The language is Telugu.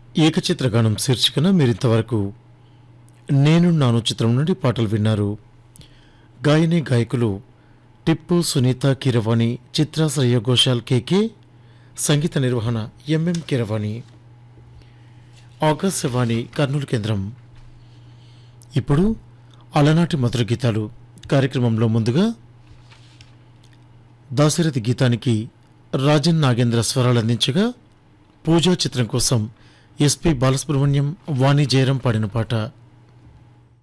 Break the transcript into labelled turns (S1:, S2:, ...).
S1: ఏకచిత్రగానం శీర్షికన మీరింతవరకు నేను నాను చిత్రం నుండి పాటలు విన్నారు గాయని గాయకులు టిప్పు సునీత కీరవాణి చిత్ర శ్రేయ ఘోషాల్ కేకే సంగీత నిర్వహణ ఎంఎం కీరవాణి ఆకాశవాణి కర్నూలు కేంద్రం ఇప్పుడు అలనాటి మధుర గీతాలు కార్యక్రమంలో ముందుగా దాశరథి గీతానికి రాజన్ నాగేంద్ర స్వరాలు అందించగా పూజా చిత్రం కోసం ఎస్పి బాలసుబ్రహ్మణ్యం వాణి జయరాం పాడిన పాట